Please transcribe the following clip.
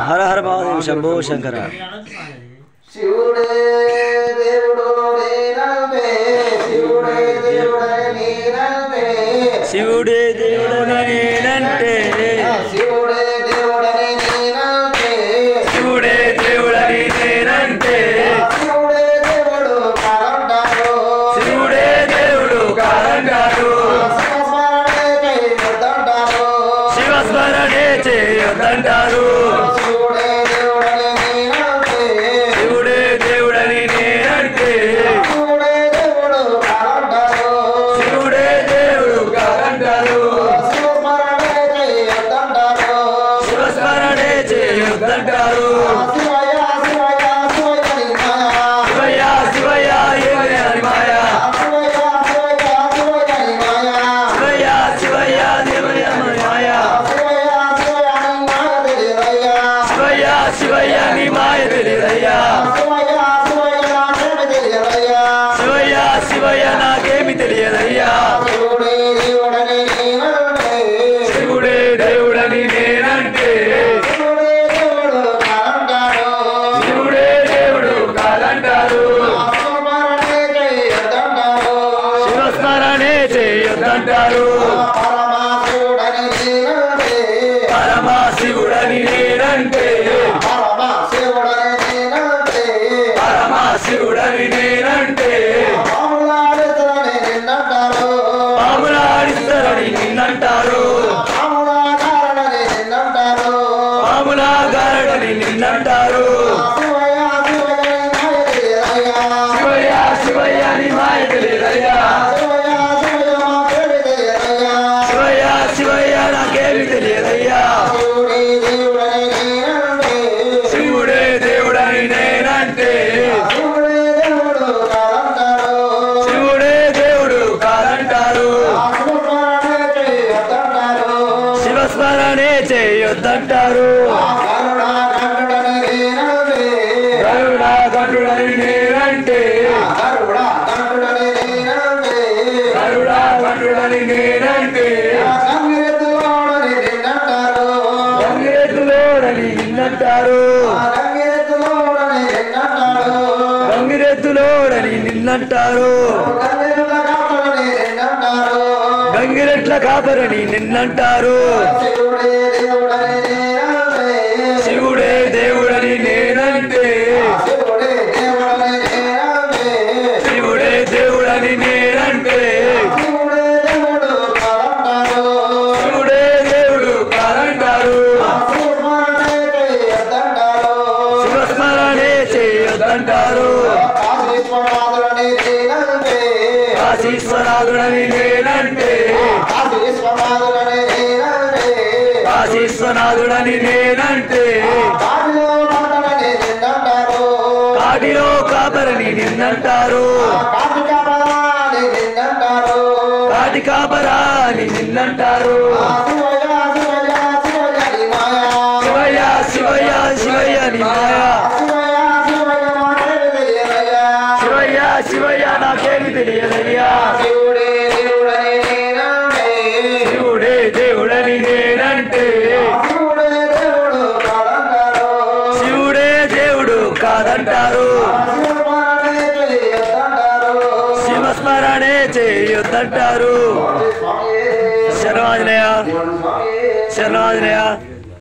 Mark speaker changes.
Speaker 1: హర హర మహాదేవ్ శంభో శంకర
Speaker 2: శివుడే దేవుడు నేనంటే శివుడే దేవుడే నేనంటే
Speaker 1: శివుడే దేవుడని నేనంటే
Speaker 2: శివుడే దేవుడని నేనంటే
Speaker 1: శివుడే దేవుడని నేనంటే
Speaker 2: శివుడే దేవుడు కాదంటారు
Speaker 1: శివుడే దేవుడు కాదంటారు
Speaker 2: శివస్మరణే చేయొద్దంటారు
Speaker 1: శివస్మరణే చేయొద్దంటారు
Speaker 2: శివుడే దేవుడని నేనంటే
Speaker 1: శివుడే దేవుడని నేనంటే
Speaker 2: శివుడే దేవుడు కాదంటారు
Speaker 1: శివుడే దేవుడు కాదంటారు
Speaker 2: శివస్మరణే చేయొద్దంటారు
Speaker 1: శివస్మరణే చేయొద్దంటారు
Speaker 2: శివయ్య శివయ్య శివయ్య నీ మాయా
Speaker 1: శివయ్య శివయ్య ఏమని మాయా
Speaker 2: శివయ్య శివయ్య శివయ్య నీ మాయా
Speaker 1: శివయ్య శివయ్య దేవయ్య మాయా
Speaker 2: శివయ్య శివయ్య నీ మాయ తెలియదయ్యా
Speaker 1: శివయ్య శివయ్య నీ మాయ తెలియదయ్యా
Speaker 2: శివయ్య శివయ్య నాకేమి తెలియదయ్యా
Speaker 1: శివయ్య శివయ్య నాకేమి తెలియదయ్యా
Speaker 2: శివుడే దేవుడని నేనంటే
Speaker 1: శివుడే దేవుడని నేనంటే
Speaker 2: శివుడే దేవుడు కాదంటారు
Speaker 1: శివుడే దేవుడు కాదంటారు
Speaker 2: శివస్మరణే చేయొద్దంటారు
Speaker 1: పరమశివుడని నేనంటే
Speaker 2: పరమశివుడని నేనంటే
Speaker 1: పరమశివుడని నేనంటే
Speaker 2: పరమశివుడని నేనంటే
Speaker 1: పాములాడుతారని నిన్నంటారు
Speaker 2: పాములాడిస్తారని నిన్నంటారు
Speaker 1: పాములాడారని నిన్నంటారు
Speaker 2: పాములా గారడని నిన్నంటారు
Speaker 1: శివయ్య శివయ్య నీ మాయ తెలియదయ్యా
Speaker 2: శివయ్య శివయ్య నీ మాయ తెలియదయ్యా
Speaker 1: శివయ్య శివయ్య మాకేమి తెలియదయ్యా
Speaker 2: శివయ్య శివయ్య నాకేమి తెలియదయ్యా
Speaker 1: శివుడే దేవుడని నేనంటే
Speaker 2: శివుడే దేవుడని నేనంటే
Speaker 1: శివుడే దేవుడు కాదంటారు
Speaker 2: శివుడే దేవుడు కాదంటారు
Speaker 1: శివస్మరణే చేయొద్దంటారు
Speaker 2: గరుడా గంటుడని నేనంటే
Speaker 1: గరుడా గంటుడని నేనంటే
Speaker 2: గరుడా గంటుడని నేనంటే
Speaker 1: గంగిరెద్దులోడని నిన్నంటారు గంగిరెద్దులోడని నిన్నంటారు గంగిరెట్ల కాపరని నిన్నంటారు శివుడే దేవుడని నేనంటే శివుడే దేవుడని నేనంటే శివుడే దేవుడు కాదంటారు శివస్మరణే చేయొద్దంటారు కాశీశ్వరాదుడని నేనంటే కాశీశ్వనాథుడని నేనంటే కాటిలో కాపరని నిన్నంటారు కాటి కాపరా అని నిన్నంటారు శివయ్య శివయ్య శివయ్య నీ మాయా శివయ్య శివయ్య నాకేమి తెలియదయ్యా శివుడే దేవుడని నేనంటే శివుడే దేవుడు కాదంటారు శివస్మరణే చేయొద్దంటారు శరణాజనయ శరణాజనయ